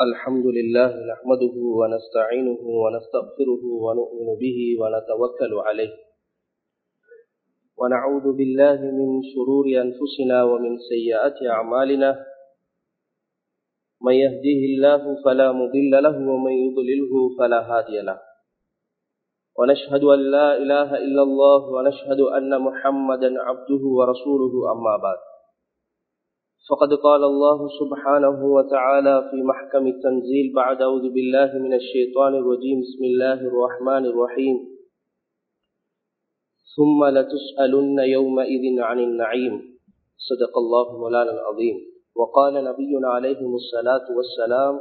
الحمد لله نحمده ونستعينه ونستغفره ونؤمن به ونتوكل عليه ونعوذ بالله من شرور أنفسنا ومن سيئات أعمالنا من يهديه الله فلا مضل له ومن يضلله فلا هادي له ونشهد أن لا إله إلا الله ونشهد أن محمدا عبده ورسوله أما بعد فقد قال الله سبحانه وتعالى في محكم التنزيل بعد أعوذ بالله من الشيطان الرجيم بسم الله الرحمن الرحيم ثم لتسألن يومئذ عن النعيم صدق الله مولانا العظيم وقال نبينا عليه الصلاة والسلام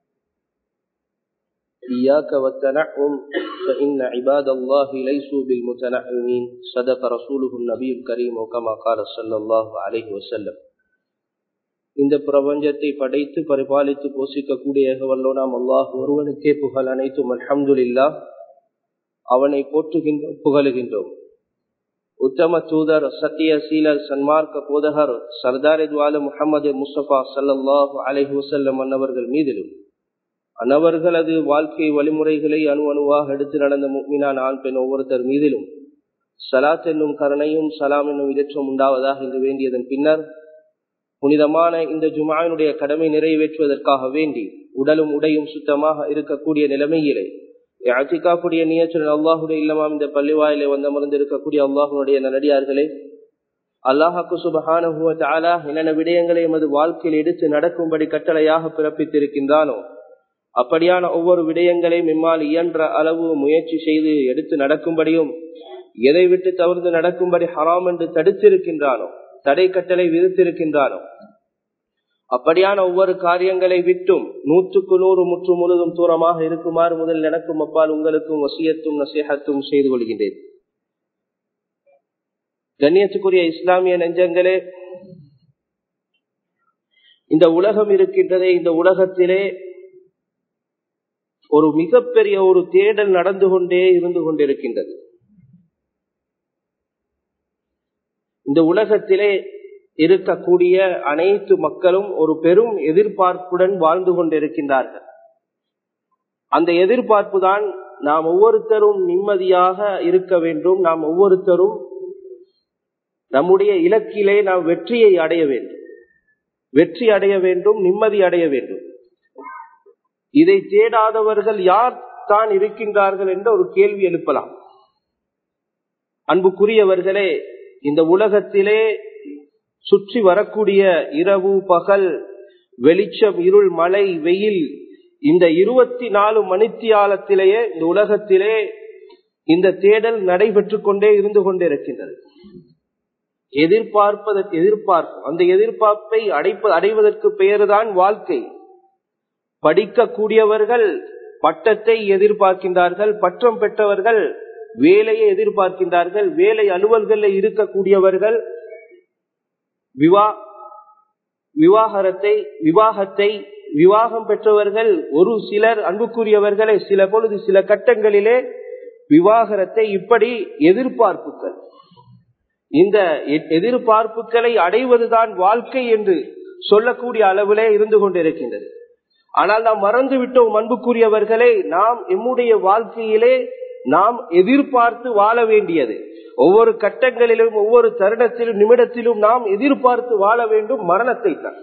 إياك والتنعم فإن عباد الله ليسوا بالمتنعمين صدق رسوله النبي الكريم وكما قال صلى الله عليه وسلم இந்த பிரபஞ்சத்தை படைத்து பரிபாலித்து போஷிக்கக்கூடிய ஏகவல்லோனாம் அல்லாஹ் ஒருவனுக்கே புகழ் அனைத்தும் அல்ஹம்துலில்லா அவனை போற்றுகின்றோம் புகழுகின்றோம் உத்தம தூதர் சத்திய சீலர் சன்மார்க்க போதகர் சர்தார் துவால முகமது முஸ்தபா சல்லாஹூ அலஹி வசல்லம் அன்னவர்கள் மீதிலும் அன்னவர்களது வாழ்க்கை வழிமுறைகளை அணு அணுவாக எடுத்து நடந்த மீனான் ஆண் பெண் ஒவ்வொருத்தர் மீதிலும் சலாத் என்னும் கருணையும் சலாம் என்னும் இடற்றம் உண்டாவதாக என்று வேண்டியதன் பின்னர் புனிதமான இந்த ஜுமாயினுடைய கடமை நிறைவேற்றுவதற்காக வேண்டி உடலும் உடையும் சுத்தமாக இருக்கக்கூடிய நிலைமையிலே அச்சிக்காக்கூடிய நியச்சுடன் அல்லாஹுடைய இல்லமாம் இந்த பள்ளிவாயிலே வந்தமர்ந்து இருக்கக்கூடிய அல்லாஹுடைய நடிகார்களே அல்லாஹாக்கு சுபஹானுவ தாலா என்னென்ன விடயங்களை எமது வாழ்க்கையில் எடுத்து நடக்கும்படி கட்டளையாக பிறப்பித்திருக்கின்றானோ அப்படியான ஒவ்வொரு விடயங்களையும் இம்மால் இயன்ற அளவு முயற்சி செய்து எடுத்து நடக்கும்படியும் எதை விட்டு தவிர்த்து நடக்கும்படி ஹராம் என்று தடுத்திருக்கின்றானோ தடை கட்டளை விதித்திருக்கின்றானோ அப்படியான ஒவ்வொரு காரியங்களை விட்டும் நூற்றுக்கு நூறு முற்று முழுதும் தூரமாக இருக்குமாறு முதல் எனக்கும் அப்பால் உங்களுக்கும் வசியத்தும் நசேகத்தும் செய்து கொள்கின்றேன் கண்ணியத்துக்குரிய இஸ்லாமிய நெஞ்சங்களே இந்த உலகம் இருக்கின்றதே இந்த உலகத்திலே ஒரு மிகப்பெரிய ஒரு தேடல் நடந்து கொண்டே இருந்து கொண்டிருக்கின்றது இந்த உலகத்திலே இருக்கக்கூடிய அனைத்து மக்களும் ஒரு பெரும் எதிர்பார்ப்புடன் வாழ்ந்து கொண்டிருக்கின்றார்கள் அந்த எதிர்பார்ப்பு தான் நாம் ஒவ்வொருத்தரும் நிம்மதியாக இருக்க வேண்டும் நாம் ஒவ்வொருத்தரும் நம்முடைய இலக்கிலே நாம் வெற்றியை அடைய வேண்டும் வெற்றி அடைய வேண்டும் நிம்மதி அடைய வேண்டும் இதை தேடாதவர்கள் யார் தான் இருக்கின்றார்கள் என்ற ஒரு கேள்வி எழுப்பலாம் அன்புக்குரியவர்களே இந்த உலகத்திலே சுற்றி வரக்கூடிய இரவு பகல் வெளிச்சம் இருள் மழை வெயில் இந்த இருபத்தி நாலு மணித்தியாலத்திலேயே இந்த உலகத்திலே இந்த தேடல் நடைபெற்று கொண்டே இருந்து கொண்டிருக்கின்றது எதிர்பார்ப்பதற்கு எதிர்பார்ப்பு அந்த எதிர்பார்ப்பை அடைப்ப அடைவதற்கு பெயர்தான் வாழ்க்கை படிக்கக்கூடியவர்கள் பட்டத்தை எதிர்பார்க்கின்றார்கள் பட்டம் பெற்றவர்கள் வேலையை எதிர்பார்க்கின்றார்கள் வேலை அலுவல்களில் இருக்கக்கூடியவர்கள் விவா விவாகரத்தை விவாகத்தை விவாகம் பெற்றவர்கள் ஒரு சிலர் அன்புக்குரியவர்களை சில பொழுது சில கட்டங்களிலே விவாகரத்தை இப்படி எதிர்பார்ப்புகள் இந்த எதிர்பார்ப்புகளை அடைவதுதான் வாழ்க்கை என்று சொல்லக்கூடிய அளவிலே இருந்து கொண்டிருக்கின்றது ஆனால் நாம் மறந்து விட்டோம் அன்புக்குரியவர்களே நாம் எம்முடைய வாழ்க்கையிலே நாம் எதிர்பார்த்து வாழ வேண்டியது ஒவ்வொரு கட்டங்களிலும் ஒவ்வொரு தருணத்திலும் நிமிடத்திலும் நாம் எதிர்பார்த்து வாழ வேண்டும் மரணத்தை தான்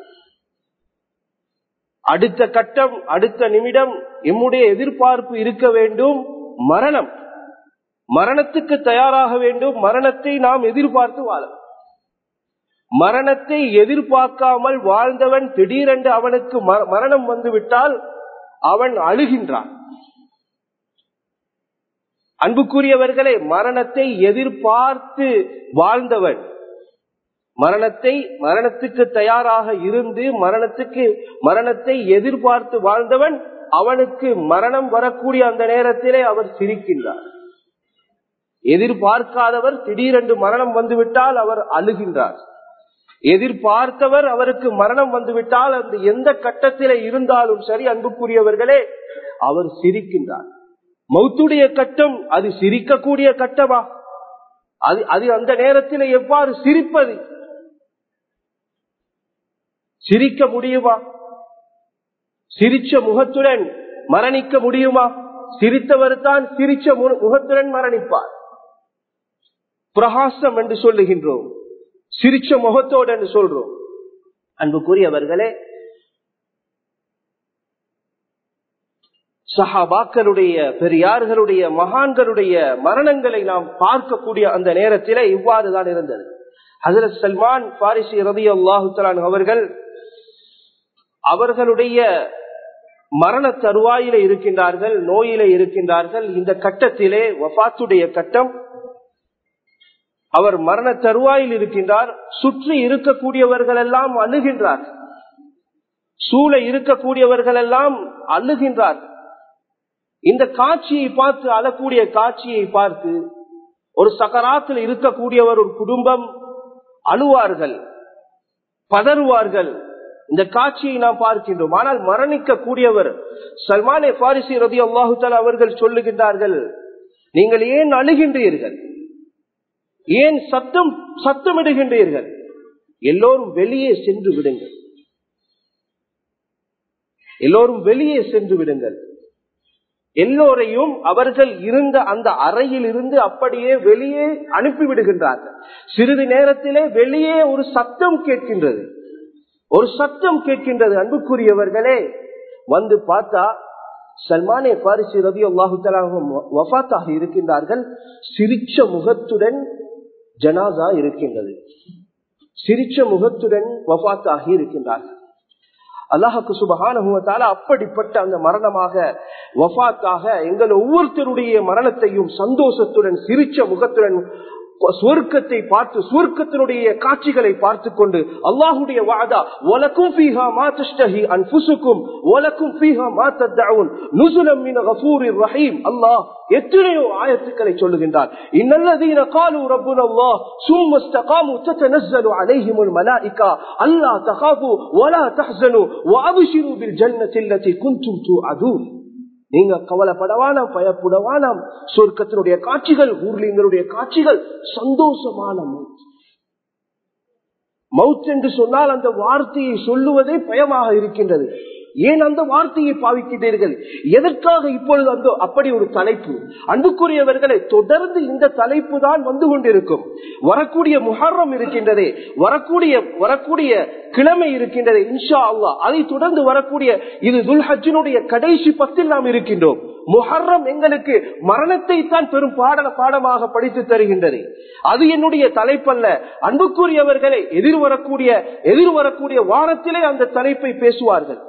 அடுத்த கட்டம் அடுத்த நிமிடம் எம்முடைய எதிர்பார்ப்பு இருக்க வேண்டும் மரணம் மரணத்துக்கு தயாராக வேண்டும் மரணத்தை நாம் எதிர்பார்த்து வாழ மரணத்தை எதிர்பார்க்காமல் வாழ்ந்தவன் திடீரென்று அவனுக்கு மரணம் வந்துவிட்டால் அவன் அழுகின்றான் அன்புக்குரியவர்களே மரணத்தை எதிர்பார்த்து வாழ்ந்தவன் மரணத்தை மரணத்துக்கு தயாராக இருந்து மரணத்துக்கு மரணத்தை எதிர்பார்த்து வாழ்ந்தவன் அவனுக்கு மரணம் வரக்கூடிய அந்த நேரத்திலே அவர் சிரிக்கின்றார் எதிர்பார்க்காதவர் திடீரென்று மரணம் வந்துவிட்டால் அவர் அழுகின்றார் எதிர்பார்த்தவர் அவருக்கு மரணம் வந்துவிட்டால் அந்த எந்த கட்டத்திலே இருந்தாலும் சரி அன்புக்குரியவர்களே அவர் சிரிக்கின்றார் மௌத்துடைய கட்டம் அது சிரிக்கக்கூடிய கட்டமா அது அது அந்த நேரத்தில் எவ்வாறு சிரிப்பது சிரிக்க முடியுமா சிரிச்ச முகத்துடன் மரணிக்க முடியுமா சிரித்தவர் தான் சிரிச்ச முகத்துடன் மரணிப்பார் பிரகாசம் என்று சொல்லுகின்றோம் சிரிச்ச முகத்தோடு என்று சொல்றோம் அன்புக்குரியவர்களே சஹாபாக்களுடைய பெரியார்களுடைய மகான்களுடைய மரணங்களை நாம் பார்க்கக்கூடிய அந்த நேரத்திலே இவ்வாறுதான் இருந்தது ஹசரத் சல்மான் பாரிசி ரதி அல்லாஹுத்தலான் அவர்கள் அவர்களுடைய மரண தருவாயில இருக்கின்றார்கள் நோயில இருக்கின்றார்கள் இந்த கட்டத்திலே வபாத்துடைய கட்டம் அவர் மரண தருவாயில் இருக்கின்றார் சுற்றி இருக்கக்கூடியவர்கள் எல்லாம் அழுகின்றார் சூழ இருக்கக்கூடியவர்கள் எல்லாம் அழுகின்றார் இந்த காட்சியை பார்த்து அழக்கூடிய காட்சியை பார்த்து ஒரு சக்கராத்தில் இருக்கக்கூடியவர் ஒரு குடும்பம் அழுவார்கள் பதறுவார்கள் இந்த காட்சியை நாம் பார்க்கின்றோம் ஆனால் மரணிக்க கூடியவர் சல்மானே பாரிசி ரதி அல்லாஹுத்தால் அவர்கள் சொல்லுகின்றார்கள் நீங்கள் ஏன் அழுகின்றீர்கள் ஏன் சத்தம் சத்தமிடுகின்றீர்கள் எல்லோரும் வெளியே சென்று விடுங்கள் எல்லோரும் வெளியே சென்று விடுங்கள் எல்லோரையும் அவர்கள் இருந்த அந்த அறையில் இருந்து அப்படியே வெளியே அனுப்பிவிடுகின்றார்கள் சிறிது நேரத்திலே வெளியே ஒரு சத்தம் கேட்கின்றது ஒரு சத்தம் கேட்கின்றது அன்புக்குரியவர்களே வந்து பார்த்தா சல்மானே பாரிசி ரவி அல்லாஹு வஃபாத்தாக இருக்கின்றார்கள் சிரிச்ச முகத்துடன் ஜனாசா இருக்கின்றது சிரிச்ச முகத்துடன் வஃபாத்தாகி இருக்கின்றார்கள் அல்லாஹுக்கு சுபகான அப்படிப்பட்ட அந்த மரணமாக வஃபாத்தாக எங்கள் ஒவ்வொருத்தருடைய மரணத்தையும் சந்தோஷத்துடன் சிரிச்ச முகத்துடன் சுவர்க்கத்தை பார்த்து சுவர்க்கத்தினுடைய காட்சிகளை பார்த்து கொண்டு அல்லாஹுடைய வாதா ஒலக்கும் பீஹா மா தஷ்டஹி அன்புசுக்கும் ஒலக்கும் பீஹா மா தத்தவுன் நுசுலம் மின கஃபூரிர் ரஹீம் அல்லாஹ் எத்தனையோ ஆயத்துக்களை சொல்லுகின்றார் இன்னல்லதீன காலு ரப்புன அல்லாஹ் சும்ம இஸ்தகாமு தத்தனஸ்ஸலு அலைஹிமுல் மலாயிகா அல்லா தகாஃபு வலா தஹ்ஸனு வஅப்ஷிரு பில் ஜன்னத்தி அல்லதி குன்தும் துஅதூன் நீங்க கவலைப்படவானாம் பயப்படவானாம் சொர்க்கத்தினுடைய காட்சிகள் ஊர்லிங்களுடைய காட்சிகள் சந்தோஷமான மவுத் மவுத் என்று சொன்னால் அந்த வார்த்தையை சொல்லுவதே பயமாக இருக்கின்றது ஏன் அந்த வார்த்தையை பாவிக்கிறீர்கள் எதற்காக இப்பொழுது அந்த அப்படி ஒரு தலைப்பு அன்புக்குரியவர்களை தொடர்ந்து இந்த தலைப்பு தான் வந்து கொண்டிருக்கும் வரக்கூடிய முஹர்ரம் இருக்கின்றதே வரக்கூடிய வரக்கூடிய கிழமை இருக்கின்றது இன்ஷா அல்லா அதை தொடர்ந்து வரக்கூடிய இது துல்ஹஜினுடைய கடைசி பத்தில் நாம் இருக்கின்றோம் முஹர்ரம் எங்களுக்கு மரணத்தை தான் பெரும் பாட பாடமாக படித்து தருகின்றது அது என்னுடைய தலைப்பல்ல அன்புக்குரியவர்களை எதிர்வரக்கூடிய எதிர்வரக்கூடிய வாரத்திலே அந்த தலைப்பை பேசுவார்கள்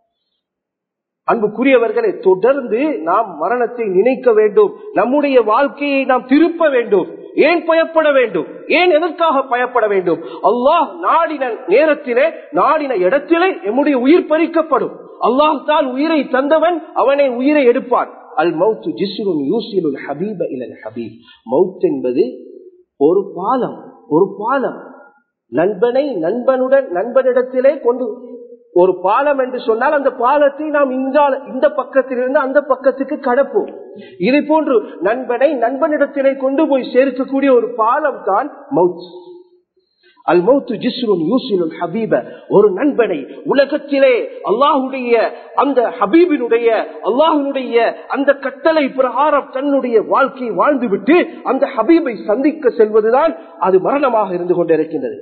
அன்புக்குரியவர்களை தொடர்ந்து நாம் மரணத்தை நினைக்க வேண்டும் நம்முடைய வாழ்க்கையை நாம் திருப்ப வேண்டும் ஏன் பயப்பட வேண்டும் ஏன் எதற்காக பயப்பட வேண்டும் அல்லாஹ் நாடின நேரத்திலே நாடின இடத்திலே எம்முடைய உயிர் பறிக்கப்படும் அல்லாஹ் தான் உயிரை தந்தவன் அவனை உயிரை எடுப்பான் அல் மவுத்து ஜிஸ்ருன் யூசிலுல் ஹபீப இலல் ஹபீப் மவுத் என்பது ஒரு பாலம் ஒரு பாலம் நண்பனை நண்பனுடன் நண்பனிடத்திலே கொண்டு ஒரு பாலம் என்று சொன்னால் அந்த பாலத்தை நாம் இந்த பக்கத்திலிருந்து அந்த பக்கத்துக்கு கடப்போம் இதை போன்று நண்பனை நண்பனிடத்திலே கொண்டு போய் சேர்க்கக்கூடிய ஒரு பாலம் தான் மவுத் அல் மௌத்து ஜிஸ்ருன் யூசிலுல் ஹபீப ஒரு நண்பனை உலகத்திலே அல்லாஹுடைய அந்த ஹபீபினுடைய அல்லாஹுடைய அந்த கட்டளை பிரகாரம் தன்னுடைய வாழ்க்கையை வாழ்ந்துவிட்டு அந்த ஹபீபை சந்திக்க செல்வதுதான் அது மரணமாக இருந்து கொண்டிருக்கின்றது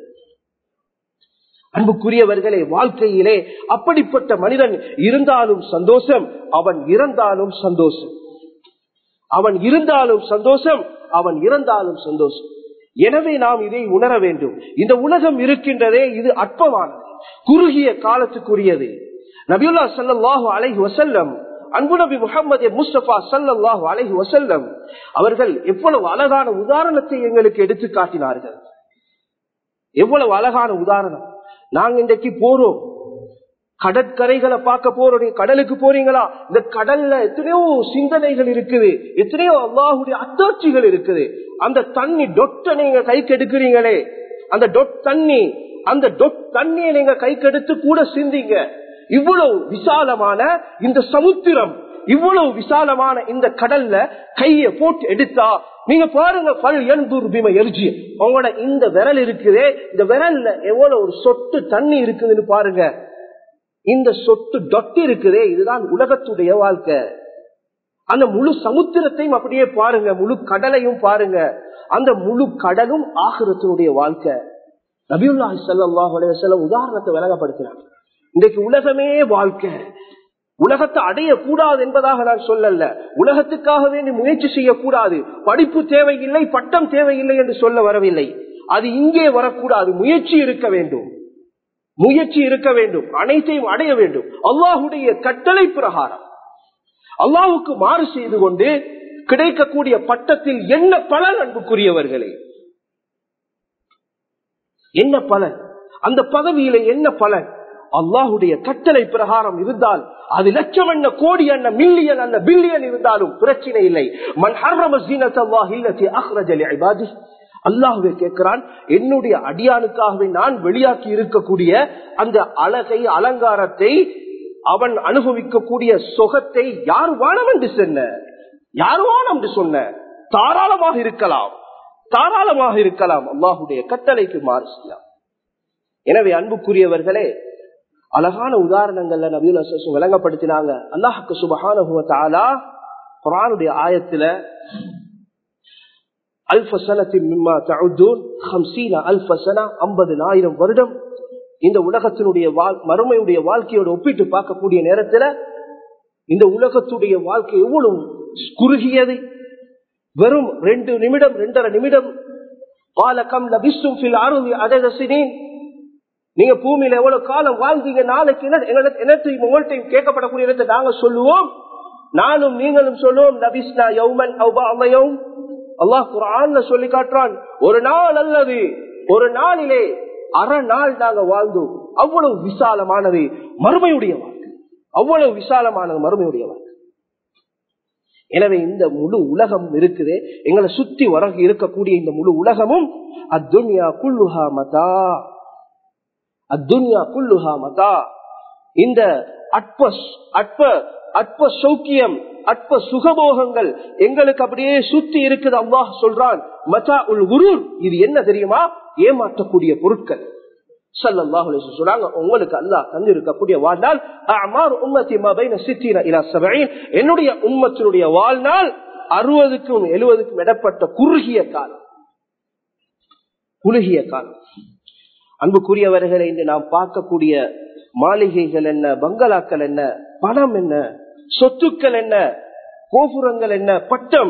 அன்புக்குரியவர்களே வாழ்க்கையிலே அப்படிப்பட்ட மனிதன் இருந்தாலும் சந்தோஷம் அவன் இறந்தாலும் சந்தோஷம் அவன் இருந்தாலும் சந்தோஷம் அவன் இறந்தாலும் சந்தோஷம் எனவே நாம் இதை உணர வேண்டும் இந்த உலகம் இருக்கின்றதே இது அற்பமானது குறுகிய காலத்துக்குரியது நபியுல்லா சல்லாஹூ அலைஹி வசல்லம் அன்பு நபி முகமது முஸ்தபா சல்லாஹூ அலைஹி வசல்லம் அவர்கள் எவ்வளவு அழகான உதாரணத்தை எங்களுக்கு எடுத்து காட்டினார்கள் எவ்வளவு அழகான உதாரணம் நாங்க இன்றைக்கு போறோம் கடற்கரைகளை பார்க்க போறோம் கடலுக்கு போறீங்களா இந்த கடல்ல எத்தனையோ சிந்தனைகள் இருக்குது எத்தனையோ அல்லாஹுடைய அத்தாட்சிகள் இருக்குது அந்த தண்ணி டொட்ட நீங்க கைக்கு எடுக்கிறீங்களே அந்த டொட் தண்ணி அந்த டொட் தண்ணியை நீங்க கைக்கு எடுத்து கூட சிந்திங்க இவ்வளவு விசாலமான இந்த சமுத்திரம் இவ்வளவு விசாலமான இந்த கடல்ல கைய போட்டு எடுத்தா நீங்க பாருங்க பல் என்பூர் பீம எரிஜி உங்களோட இந்த விரல் இருக்குதே இந்த விரல்ல எவ்வளவு ஒரு சொட்டு தண்ணி இருக்குதுன்னு பாருங்க இந்த சொட்டு டொட்டு இருக்குதே இதுதான் உலகத்துடைய வாழ்க்கை அந்த முழு சமுத்திரத்தையும் அப்படியே பாருங்க முழு கடலையும் பாருங்க அந்த முழு கடலும் ஆகிரத்தினுடைய வாழ்க்கை நபியுல்லாஹி ஸல்லல்லாஹு அலைஹி வஸல்லம் உதாரணத்தை விளங்கப்படுத்தினார் இன்றைக்கு உலகமே வாழ்க்கை உலகத்தை அடையக்கூடாது என்பதாக நான் சொல்லல உலகத்துக்காக வேண்டி முயற்சி செய்யக்கூடாது படிப்பு தேவையில்லை பட்டம் தேவையில்லை என்று சொல்ல வரவில்லை அது இங்கே வரக்கூடாது முயற்சி இருக்க வேண்டும் முயற்சி இருக்க வேண்டும் அனைத்தையும் அடைய வேண்டும் அல்லாஹுடைய கட்டளை பிரகாரம் அல்லாஹுக்கு மாறு செய்து கொண்டு கிடைக்கக்கூடிய பட்டத்தில் என்ன பலன் அன்புக்குரியவர்களே என்ன பலன் அந்த பதவியில என்ன பலன் அல்லாஹுடைய கட்டளை பிரகாரம் இருந்தால் அது லட்சம் என்ன கோடி என்ன மில்லியன் அல்ல பில்லியன் இருந்தாலும் பிரச்சனை இல்லை மன் ஹர்ரம ஸீனத்தல்லாஹி அல்லதி அக்ரஜ லிஇபாதி அல்லாஹ்வே கேட்கிறான் என்னுடைய அடியானுக்காகவே நான் வெளியாக்கி இருக்கக்கூடிய அந்த அழகை அலங்காரத்தை அவன் அனுபவிக்கக்கூடிய சுகத்தை யார் வானம் என்று சொன்ன யார் வானம் என்று சொன்ன தாராளமாக இருக்கலாம் தாராளமாக இருக்கலாம் அல்லாஹுடைய கட்டளைக்கு மாறு செய்யலாம் எனவே அன்புக்குரியவர்களே அழகான உதாரணங்கள்ல நபியுல் அசஸ் விளங்கப்படுத்தினாங்க அல்லாஹுக்கு சுபஹான குரானுடைய ஆயத்துல ஐம்பதுனாயிரம் வருடம் இந்த உலகத்தினுடைய மறுமையுடைய வாழ்க்கையோட ஒப்பிட்டு பார்க்கக்கூடிய நேரத்துல இந்த உலகத்துடைய வாழ்க்கை எவ்வளவு குறுகியது வெறும் ரெண்டு நிமிடம் ரெண்டரை நிமிடம் பாலகம் லபிஸ்டும் அதசினேன் நீங்க பூமியில எவ்வளவு காலம் வாழ்ந்தீங்க நாளைக்கு என்னத்தையும் உங்கள்கிட்டையும் கேட்கப்படக்கூடிய இடத்தை நாங்க சொல்லுவோம் நானும் நீங்களும் சொல்லுவோம் நபிஸ்னா யௌமன் அவ்வாமையும் அல்லாஹ் குரான்ல சொல்லி காட்டுறான் ஒரு நாள் அல்லது ஒரு நாளிலே அரை நாள் நாங்க வாழ்ந்தோம் அவ்வளவு விசாலமானது மறுமையுடைய வாழ்க்கை அவ்வளவு விசாலமானது மறுமையுடைய வாழ்க்கை எனவே இந்த முழு உலகம் இருக்குது எங்களை சுத்தி வர இருக்கக்கூடிய இந்த முழு உலகமும் அத்துன்யா குல்லுஹா மதா அத்துன்யா குல்லுஹா மதா இந்த அற்ப அற்ப அற்ப சௌக்கியம் அற்ப சுகபோகங்கள் எங்களுக்கு அப்படியே சுத்தி இருக்குது அல்லாஹ் சொல்றான் மச்சா உல் குரூர் இது என்ன தெரியுமா ஏமாற்றக்கூடிய பொருட்கள் சொல்றாங்க உங்களுக்கு அல்லாஹ் தந்திருக்கக்கூடிய வாழ்நாள் என்னுடைய உம்மத்தினுடைய வாழ்நாள் அறுபதுக்கும் எழுபதுக்கும் இடப்பட்ட குறுகிய காலம் குறுகிய காலம் அன்புக்குரியவர்களை இன்று நாம் பார்க்கக்கூடிய மாளிகைகள் என்ன பங்களாக்கள் என்ன பணம் என்ன சொத்துக்கள் என்ன கோபுரங்கள் என்ன பட்டம்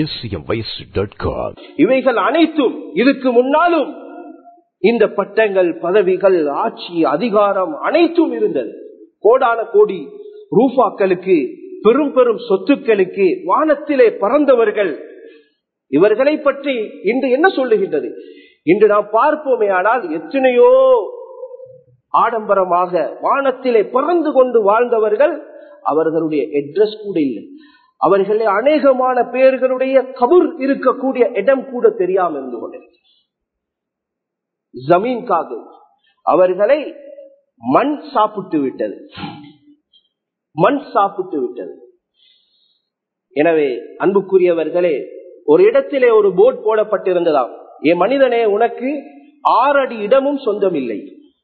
இவைகள் அனைத்தும் இதுக்கு முன்னாலும் இந்த பட்டங்கள் பதவிகள் ஆட்சி அதிகாரம் அனைத்தும் இருந்தது கோடான கோடி ரூபாக்களுக்கு பெரும் பெரும் சொத்துக்களுக்கு வானத்திலே பறந்தவர்கள் இவர்களை பற்றி இன்று என்ன சொல்லுகின்றது இன்று நாம் பார்ப்போமே ஆனால் எத்தனையோ ஆடம்பரமாக வானத்திலே பறந்து கொண்டு வாழ்ந்தவர்கள் அவர்களுடைய அட்ரஸ் கூட இல்லை அவர்களே அநேகமான பேர்களுடைய கபூர் இருக்கக்கூடிய இடம் கூட தெரியாம இருந்து கொண்டிருக்கிறது ஜமீன்காக அவர்களை மண் சாப்பிட்டு விட்டது மண் சாப்பிட்டு விட்டது எனவே அன்புக்குரியவர்களே ஒரு இடத்திலே ஒரு போர்ட் போடப்பட்டிருந்ததாம் ஏ மனிதனே உனக்கு ஆறடி இடமும் சொந்தம் இல்லை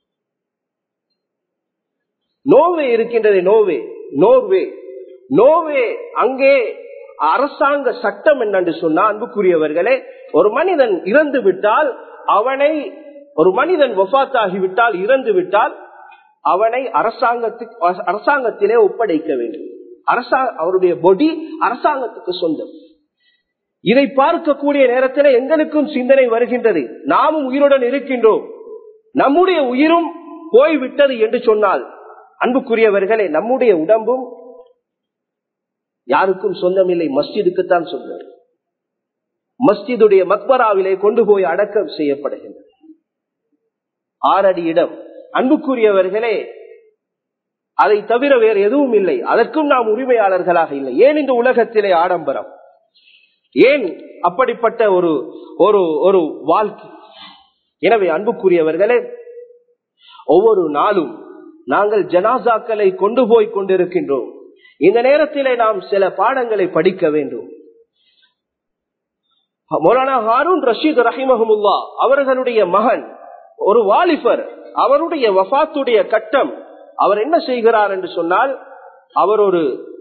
நோவே இருக்கின்றது நோவே நோர்வே நோவே அங்கே அரசாங்க சட்டம் என்னென்று சொன்னா அன்புக்குரியவர்களே ஒரு மனிதன் இறந்து விட்டால் அவனை ஒரு மனிதன் ஒஃபாத்தாகிவிட்டால் இறந்து விட்டால் அவனை அரசாங்கத்துக்கு அரசாங்கத்திலே ஒப்படைக்க வேண்டும் அரசா அவருடைய பொடி அரசாங்கத்துக்கு சொந்தம் இதை பார்க்கக்கூடிய நேரத்தில் எங்களுக்கும் சிந்தனை வருகின்றது நாமும் உயிருடன் இருக்கின்றோம் நம்முடைய உயிரும் போய்விட்டது என்று சொன்னால் அன்புக்குரியவர்களே நம்முடைய உடம்பும் யாருக்கும் சொந்தமில்லை மஸ்ஜிதுக்குத்தான் சொந்தம் மஸ்ஜிதுடைய மக்பராவிலே கொண்டு போய் அடக்கம் செய்யப்படுகின்றது ஆறடி இடம் அன்புக்குரியவர்களே அதை தவிர வேறு எதுவும் இல்லை அதற்கும் நாம் உரிமையாளர்களாக இல்லை ஏன் இந்த உலகத்திலே ஆடம்பரம் ஏன் அப்படிப்பட்ட ஒரு ஒரு ஒரு வாழ்க்கை எனவே அன்புக்குரியவர்களே ஒவ்வொரு நாளும் நாங்கள் ஜனாசாக்களை கொண்டு போய் கொண்டிருக்கின்றோம் இந்த நேரத்திலே நாம் சில பாடங்களை படிக்க வேண்டும் மௌலானா ஹாரூன் ரஷீத் ரஹிமஹமுல்லா அவர்களுடைய மகன் ஒரு வாலிபர் அவருடைய வஃத்துடைய கட்டம் அவர் என்ன செய்கிறார் என்று சொன்னால் அவர் ஒரு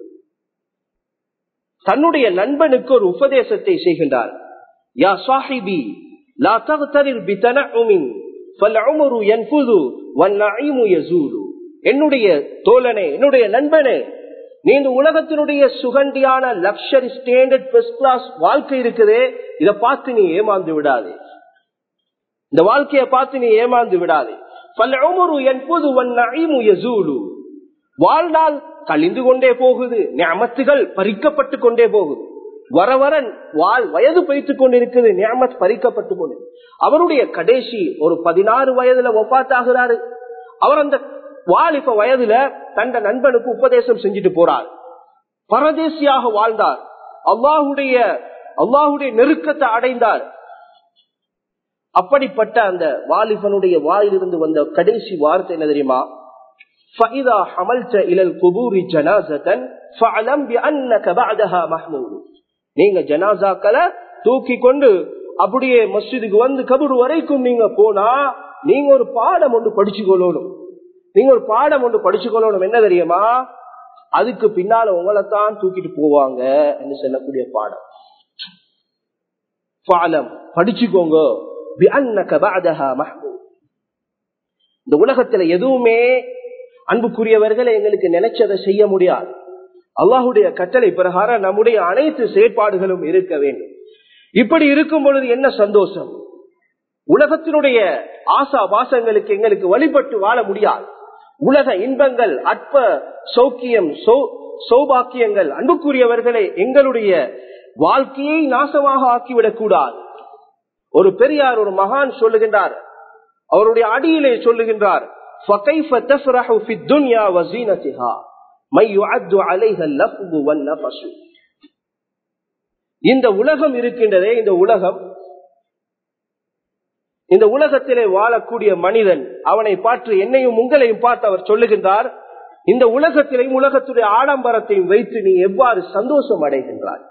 தன்னுடைய நண்பனுக்கு ஒரு உபதேசத்தை செய்கின்றார் யா சாஹிபி லா தகத்தரில் பித்தனஉமின் ஃபல்உமரு யன்ஃபுது வன்னஈமு யஸூலு என்னுடைய தோழனே என்னுடைய நண்பனே நீ இந்த உலகத்தினுடைய சுகண்டியான லக்ஷரி ஸ்டாண்டர்ட் ஃபர்ஸ்ட் கிளாஸ் வாழ்க்கை இருக்குதே இதை பார்த்து நீ ஏமாந்து விடாதே இந்த வாழ்க்கையை பார்த்து நீ ஏமாந்து விடாதே ஃபல்உமரு யன்ஃபுது வன்னஈமு யஸூலு வாழ்நாள் கழிந்து கொண்டே போகுது ஞாமத்துகள் பறிக்கப்பட்டு கொண்டே போகுது வர வர வாழ் வயது பைத்துக் கொண்டிருக்குது ஞாமத் பறிக்கப்பட்டு கொண்டு அவருடைய கடைசி ஒரு பதினாறு வயதுல ஒப்பாத்தாகிறாரு அவர் அந்த வாலிப வயதுல தந்த நண்பனுக்கு உபதேசம் செஞ்சுட்டு போறார் பரதேசியாக வாழ்ந்தார் அல்லாஹுடைய அல்லாஹுடைய நெருக்கத்தை அடைந்தார் அப்படிப்பட்ட அந்த வாலிபனுடைய வாயிலிருந்து வந்த கடைசி வார்த்தை என்ன தெரியுமா فإذا حملت إلى القبور جنازة فاعلم بأنك بعدها محمول நீங்க ஜனாசாக்களை தூக்கி கொண்டு அப்படியே மஸ்ஜிதுக்கு வந்து கபூர் வரைக்கும் நீங்க போனா நீங்க ஒரு பாடம் ஒன்று படிச்சு கொள்ளணும் நீங்க ஒரு பாடம் ஒன்று படிச்சு கொள்ளணும் என்ன தெரியுமா அதுக்கு பின்னால உங்களைத்தான் தூக்கிட்டு போவாங்க என்று சொல்லக்கூடிய பாடம் பாலம் படிச்சுக்கோங்க இந்த உலகத்துல எதுவுமே அன்புக்குரியவர்களை எங்களுக்கு நினைச்சதை செய்ய முடியாது அல்லாஹுடைய கட்டளை பிரகாரம் நம்முடைய அனைத்து செயற்பாடுகளும் இருக்க வேண்டும் இப்படி இருக்கும் பொழுது என்ன சந்தோஷம் உலகத்தினுடைய ஆசா பாசங்களுக்கு எங்களுக்கு வழிபட்டு வாழ முடியாது உலக இன்பங்கள் அற்ப சௌக்கியம் சௌபாக்கியங்கள் அன்புக்குரியவர்களை எங்களுடைய வாழ்க்கையை நாசமாக ஆக்கிவிடக் கூடாது ஒரு பெரியார் ஒரு மகான் சொல்லுகின்றார் அவருடைய அடியிலே சொல்லுகின்றார் فكيف تفرح في الدنيا وزينتها من يعد عليها اللفظ والنفس இந்த உலகம் இருக்கின்றதே இந்த உலகம் இந்த உலகத்திலே வாழக்கூடிய மனிதன் அவனை பார்த்து என்னையும் உங்களையும் பார்த்து அவர் சொல்லுகின்றார் இந்த உலகத்திலையும் உலகத்துடைய ஆடம்பரத்தையும் வைத்து நீ எவ்வாறு சந்தோஷம் அடைகின்றாய்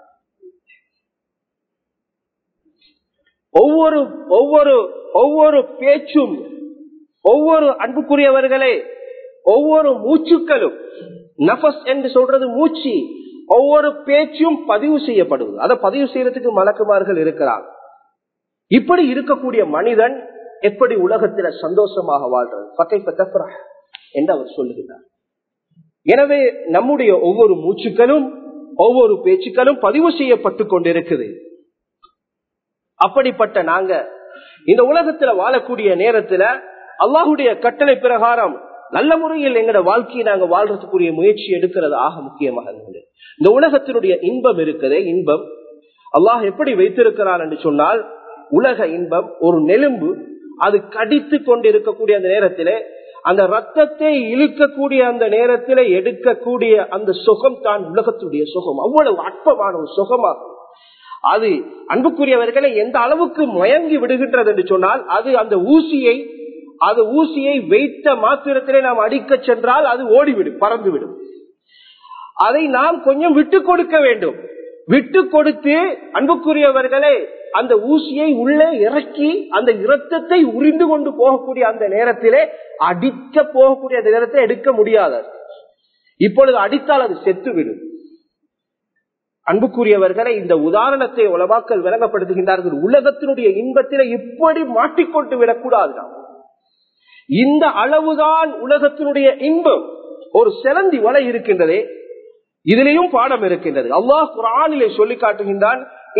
ஒவ்வொரு ஒவ்வொரு ஒவ்வொரு பேச்சும் ஒவ்வொரு அன்புக்குரியவர்களே ஒவ்வொரு மூச்சுக்களும் நபஸ் என்று சொல்றது மூச்சு ஒவ்வொரு பேச்சும் பதிவு செய்யப்படுவது அதை பதிவு செய்யறதுக்கு மலக்குமார்கள் இருக்கிறாங்க இப்படி இருக்கக்கூடிய மனிதன் எப்படி உலகத்தில சந்தோஷமாக வாழ்றது பக்கை என்று அவர் சொல்லுகிறார் எனவே நம்முடைய ஒவ்வொரு மூச்சுக்களும் ஒவ்வொரு பேச்சுக்களும் பதிவு செய்யப்பட்டு கொண்டிருக்குது அப்படிப்பட்ட நாங்க இந்த உலகத்துல வாழக்கூடிய நேரத்துல அல்லாஹுடைய கட்டளை பிரகாரம் நல்ல முறையில் எங்கட வாழ்க்கையை நாங்க வாழ்றதுக்குரிய முயற்சி எடுக்கிறது ஆக முக்கியமாக இருந்தது இந்த உலகத்தினுடைய இன்பம் இருக்குதே இன்பம் அல்லாஹ் எப்படி வைத்திருக்கிறான் என்று சொன்னால் உலக இன்பம் ஒரு நெலும்பு அது கடித்து கொண்டு இருக்கக்கூடிய அந்த நேரத்திலே அந்த ரத்தத்தை இழுக்கக்கூடிய அந்த நேரத்தில் எடுக்கக்கூடிய அந்த சுகம் தான் உலகத்துடைய சுகம் அவ்வளவு அற்பமான ஒரு சுகமாகும் அது அன்புக்குரியவர்களை எந்த அளவுக்கு மயங்கி விடுகின்றது என்று சொன்னால் அது அந்த ஊசியை அது ஊசியை வைத்த மாத்திரத்திலே நாம் அடிக்க சென்றால் அது ஓடிவிடும் பறந்துவிடும் அதை நாம் கொஞ்சம் விட்டு கொடுக்க வேண்டும் விட்டு கொடுத்து அன்புக்குரியவர்களே அந்த ஊசியை உள்ளே இறக்கி அந்த இரத்தத்தை உறிந்து கொண்டு போகக்கூடிய அந்த நேரத்திலே அடிக்க போகக்கூடிய அந்த நேரத்தை எடுக்க முடியாது இப்பொழுது அடித்தால் அது செத்துவிடும் அன்புக்குரியவர்களை இந்த உதாரணத்தை உலமாக்கல் விளங்கப்படுத்துகின்றார்கள் உலகத்தினுடைய இன்பத்திலே இப்படி மாட்டிக்கொண்டு விடக்கூடாது நாம் இந்த அளவுதான் உலகத்தினுடைய இன்பம் ஒரு செலந்தி வலை இருக்கின்றதே இதிலேயும் பாடம் இருக்கின்றது அல்லாஹ் குரானிலே சொல்லி காட்டுகின்றான்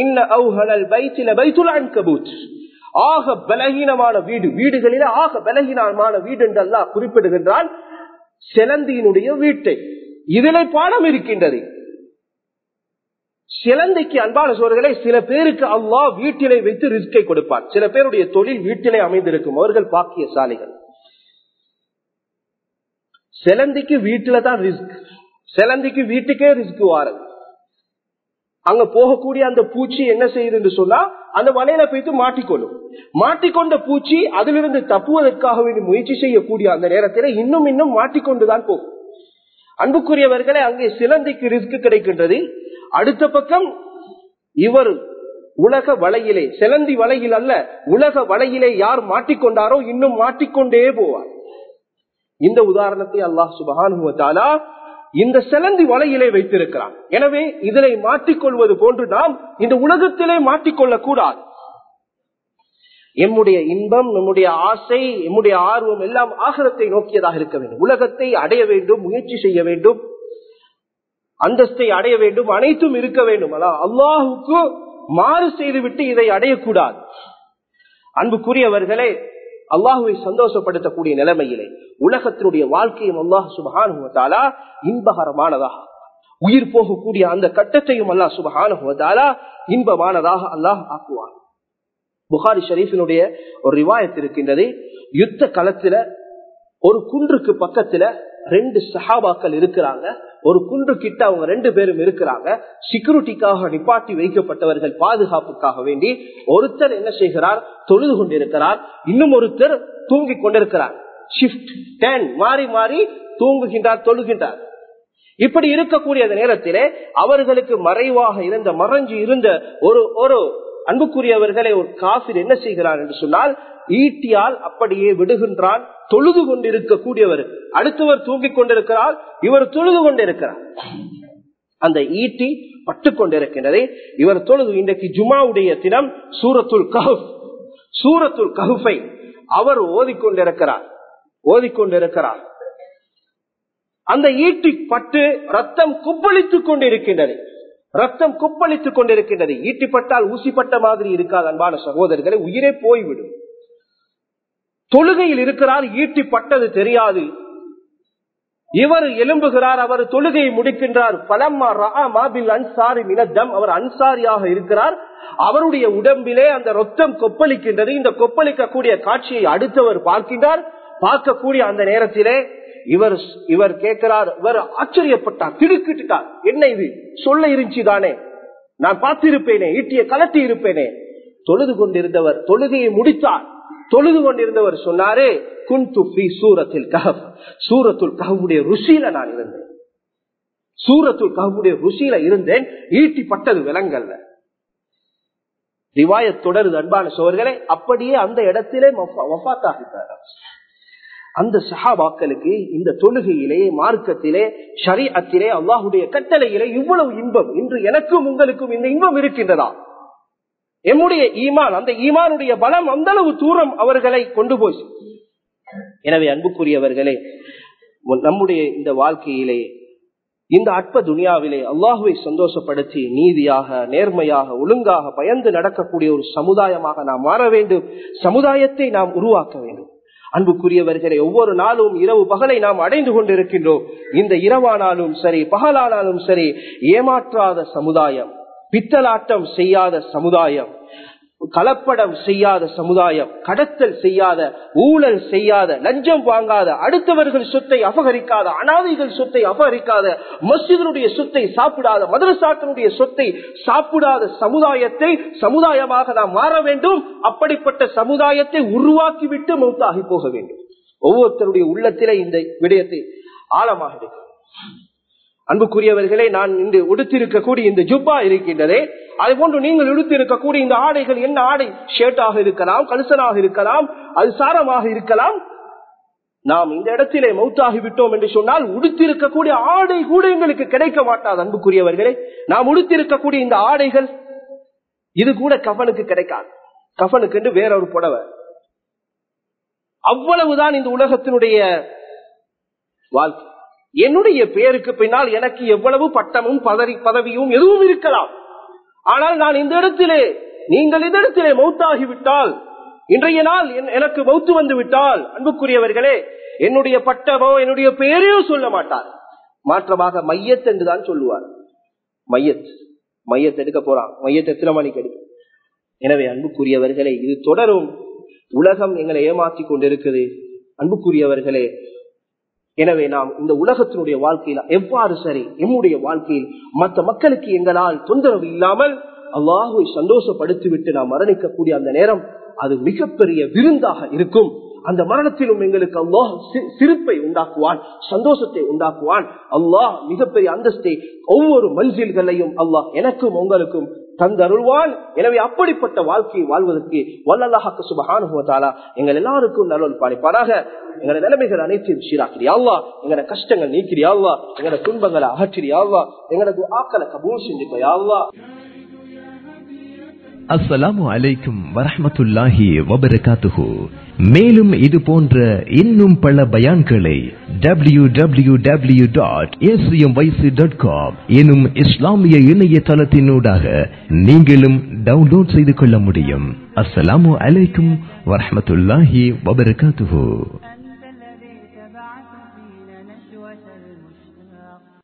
ஆக பலகீனமான வீடு வீடுகளிலே ஆக பலகீனமான வீடு என்று அல்லாஹ் குறிப்பிடுகின்றான் செலந்தியினுடைய வீட்டை இதிலே பாடம் இருக்கின்றது சிலந்தைக்கு அன்பான சோழர்களை சில பேருக்கு அல்லாஹ் வீட்டிலே வைத்து ரிஸ்கை கொடுப்பார் சில பேருடைய தொழில் வீட்டிலே அமைந்திருக்கும் அவர்கள் பாக்கியசாலிகள் சிலந்திக்கு வீட்டுல தான் ரிஸ்க் சிலந்திக்கு வீட்டுக்கே ரிஸ்க் வாரது அங்க போகக்கூடிய அந்த பூச்சி என்ன செய்யுதுன்னு சொன்னா அந்த வலையில போயிட்டு மாட்டிக்கொள்ளும் மாட்டிக்கொண்ட பூச்சி அதிலிருந்து தப்புவதற்காக வேண்டி முயற்சி செய்யக்கூடிய அந்த நேரத்தில் இன்னும் இன்னும் மாட்டிக்கொண்டுதான் போகும் அன்புக்குரியவர்களே அங்கே சிலந்திக்கு ரிஸ்க் கிடைக்கின்றது அடுத்த பக்கம் இவர் உலக வலையிலே சிலந்தி வலையில் அல்ல உலக வலையிலே யார் மாட்டிக்கொண்டாரோ இன்னும் மாட்டிக்கொண்டே போவார் இந்த உதாரணத்தை அல்லாஹ் சுபகானுவத்தாலா இந்த செலந்தி வலையிலே வைத்திருக்கிறான் எனவே இதனை மாற்றிக்கொள்வது போன்று நாம் இந்த உலகத்திலே மாற்றிக்கொள்ளக் கூடாது எம்முடைய இன்பம் நம்முடைய ஆசை எம்முடைய ஆர்வம் எல்லாம் ஆகரத்தை நோக்கியதாக இருக்க வேண்டும் உலகத்தை அடைய வேண்டும் முயற்சி செய்ய வேண்டும் அந்தஸ்தை அடைய வேண்டும் அனைத்தும் இருக்க வேண்டும் அதான் அல்லாஹுக்கு மாறு செய்துவிட்டு இதை அடையக்கூடாது அன்புக்குரியவர்களே அல்லாஹுவை சந்தோஷப்படுத்தக்கூடிய நிலைமையிலே உலகத்தினுடைய வாழ்க்கையும் அல்லாஹ் சுபகானுவத்தாலா இன்பகரமானதாக உயிர் போகக்கூடிய அந்த கட்டத்தையும் அல்லாஹ் சுபகானுவத்தாலா இன்பமானதாக அல்லாஹ் ஆக்குவான் புகாரி ஷரீஃபினுடைய ஒரு ரிவாயத் இருக்கின்றது யுத்த களத்துல ஒரு குன்றுக்கு பக்கத்துல ரெண்டு சஹாபாக்கள் இருக்கிறாங்க ஒரு குன்று கிட்ட அவங்க ரெண்டு பேரும் இருக்கிறாங்க செக்யூரிட்டிக்காக நிப்பாட்டி வைக்கப்பட்டவர்கள் பாதுகாப்புக்காக வேண்டி ஒருத்தர் என்ன செய்கிறார் தொழுது கொண்டிருக்கிறார் இன்னும் ஒருத்தர் தூங்கிக் கொண்டிருக்கிறார் ஷிப்ட் டென் மாறி மாறி தூங்குகின்றார் தொழுகின்றார் இப்படி இருக்கக்கூடிய நேரத்திலே அவர்களுக்கு மறைவாக இருந்த மறைஞ்சு இருந்த ஒரு ஒரு அன்புக்குரியவர்களை ஒரு காசிர் என்ன செய்கிறார் என்று சொன்னால் ஈட்டியால் அப்படியே விடுகின்றான் தொழுது கொண்டிருக்கக்கூடியவர் அடுத்தவர் தூங்கிக் கொண்டிருக்கிறார் இவர் தொழுது கொண்டிருக்கிறார் அந்த ஈட்டி பட்டு கொண்டிருக்கின்றது இவர் தொழுது இன்றைக்கு ஜுமாவுடைய தினம் சூரத்துல் கஹுப் சூரத்துல் கஹுஃபை அவர் ஓதிக்கொண்டிருக்கிறார் ஓதிக்கொண்டிருக்கிறார் அந்த ஈட்டி பட்டு ரத்தம் குப்பளித்துக் கொண்டிருக்கின்றது ரத்தம் கொப்பளித்துக் கொண்டிருக்கின்றது ஈட்டிப்பட்டால் ஊசிப்பட்ட மாதிரி இருக்காது அன்பான சகோதரர்களை உயிரே போய்விடும் தொழுகையில் இருக்கிறார் ஈட்டிப்பட்டது தெரியாது இவர் எலும்புகிறார் அவர் தொழுகையை முடிக்கின்றார் பலம்மா மாபில் அன்சாரி மினத்தம் அவர் அன்சாரியாக இருக்கிறார் அவருடைய உடம்பிலே அந்த ரத்தம் கொப்பளிக்கின்றது இந்த கொப்பளிக்கக்கூடிய காட்சியை அடுத்தவர் பார்க்கின்றார் பார்க்கக்கூடிய அந்த நேரத்திலே இவர் இவர் கேட்கிறார் இவர் ஆச்சரியப்பட்டார் திடுக்கிட்டார் என்ன இது சொல்ல இருந்துச்சுதானே நான் பார்த்திருப்பேனே ஈட்டிய கலட்டி இருப்பேனே தொழுது கொண்டிருந்தவர் தொழுகையை முடித்தார் தொழுது கொண்டிருந்தவர் சொன்னாரே குன்து சூரத்தில் கஹப் சூரத்துல் கஹவுடைய ருசியில நான் இருந்தேன் சூரத்துல் கஹவுடைய ருசியில இருந்தேன் ஈட்டி பட்டது விலங்கல்ல ரிவாய தொடருது அன்பான சோர்களே அப்படியே அந்த இடத்திலே வஃத்தாகிட்டார் அந்த சஹாபாக்களுக்கு இந்த தொழுகையிலே மார்க்கத்திலே ஷரீஅத்திலே அல்லாஹுடைய கட்டளையிலே இவ்வளவு இன்பம் இன்று எனக்கும் உங்களுக்கும் இந்த இன்பம் இருக்கின்றதா எம்முடைய ஈமான் அந்த ஈமானுடைய பலம் அந்த அளவு தூரம் அவர்களை கொண்டு போய் எனவே அன்புக்குரியவர்களே நம்முடைய இந்த வாழ்க்கையிலே இந்த அற்ப துனியாவிலே அல்லாஹுவை சந்தோஷப்படுத்தி நீதியாக நேர்மையாக ஒழுங்காக பயந்து நடக்கக்கூடிய ஒரு சமுதாயமாக நாம் மாற வேண்டும் சமுதாயத்தை நாம் உருவாக்க வேண்டும் அன்புக்குரியவர்களை ஒவ்வொரு நாளும் இரவு பகலை நாம் அடைந்து கொண்டிருக்கின்றோம் இந்த இரவானாலும் சரி பகலானாலும் சரி ஏமாற்றாத சமுதாயம் பித்தலாட்டம் செய்யாத சமுதாயம் கலப்படம் செய்யாத சமுதாயம் கடத்தல் செய்யாத ஊழல் செய்யாத லஞ்சம் வாங்காத அடுத்தவர்கள் சொத்தை அபகரிக்காத அனாதைகள் சொத்தை அபகரிக்காத மசிதனுடைய சொத்தை சாப்பிடாத மதரசாக்களுடைய சொத்தை சாப்பிடாத சமுதாயத்தை சமுதாயமாக நாம் மாற வேண்டும் அப்படிப்பட்ட சமுதாயத்தை உருவாக்கிவிட்டு மௌத்தாகி போக வேண்டும் ஒவ்வொருத்தருடைய உள்ளத்திலே இந்த விடயத்தை ஆழமாக இருக்கு அன்புக்குரியவர்களே நான் இன்று உடுத்திருக்கக்கூடிய இந்த ஜுப்பா இருக்கின்றதே அதே போன்று நீங்கள் உடுத்திருக்கக்கூடிய இந்த ஆடைகள் என்ன ஆடை ஷர்ட்டாக இருக்கலாம் கலுசனாக இருக்கலாம் அது சாரமாக இருக்கலாம் நாம் இந்த இடத்திலே மௌத்தாகி விட்டோம் என்று சொன்னால் உடுத்திருக்கக்கூடிய ஆடை கூட எங்களுக்கு கிடைக்க மாட்டாது அன்புக்குரியவர்களே நாம் உடுத்திருக்கக்கூடிய இந்த ஆடைகள் இது கூட கஃனுக்கு கிடைக்காது கஃனுக்கு என்று வேற ஒரு புடவை அவ்வளவுதான் இந்த உலகத்தினுடைய வாழ்க்கை என்னுடைய பெயருக்கு பின்னால் எனக்கு எவ்வளவு பட்டமும் பதவி பதவியும் எதுவும் இருக்கலாம் ஆனால் நான் இந்த இடத்திலே நீங்கள் இந்த இடத்திலே மௌத்தாகிவிட்டால் இன்றைய நாள் எனக்கு மௌத்து வந்து விட்டால் அன்புக்குரியவர்களே என்னுடைய பட்டமோ என்னுடைய பெயரையோ சொல்ல மாட்டார் மாற்றமாக மையத் என்றுதான் சொல்லுவார் மையத் மையத் எடுக்க போறான் மையத் எத்தனை மணிக்கு எடுக்க எனவே அன்புக்குரியவர்களே இது தொடரும் உலகம் எங்களை ஏமாற்றி கொண்டிருக்குது அன்புக்குரியவர்களே எனவே நாம் இந்த உலகத்தினுடைய வாழ்க்கையில் எவ்வாறு சரி எம்முடைய வாழ்க்கையில் மற்ற மக்களுக்கு எங்களால் தொந்தரவு இல்லாமல் அல்லாஹுவை சந்தோஷப்படுத்திவிட்டு நாம் மரணிக்கக்கூடிய அந்த நேரம் அது மிகப்பெரிய விருந்தாக இருக்கும் அந்த மரணத்திலும் எங்களுக்கு அல்லாஹ் சிரிப்பை உண்டாக்குவான் சந்தோஷத்தை உண்டாக்குவான் அல்லாஹ் மிகப்பெரிய அந்தஸ்தை ஒவ்வொரு மஞ்சில்களையும் அல்லாஹ் எனக்கும் உங்களுக்கும் தந்தருள்வான் எனவே அப்படிப்பட்ட வாழ்க்கையை வாழ்வதற்கு வல்லல்லாஹாக்கு சுபஹானுவத்தாலா எங்கள் எல்லாருக்கும் நல்லொரு பாலிப்பாராக எங்களோட நிலைமைகள் அனைத்தையும் சீராக்கிறியாவா எங்களோட கஷ்டங்கள் நீக்கிறியாவா எங்களோட துன்பங்களை அகற்றிறியாவா எங்களோட ஆக்களை கபூல் செஞ்சுக்கையாவா அஸ்ஸலாமு அலைக்கும் வரஹ்மத்துல்லாஹி வபரகாத்துஹு மேலும் இது போன்ற இன்னும் பல பயான்களை W W W dot dot com எனும் இஸ்லாமிய இணையதளத்தினூடாக நீங்களும் டவுன்லோட் செய்து கொள்ள முடியும் அஸ்ஸலாமு அலைக்கும் வரஹ்மத்துல்லாஹி வபரகாத்துஹு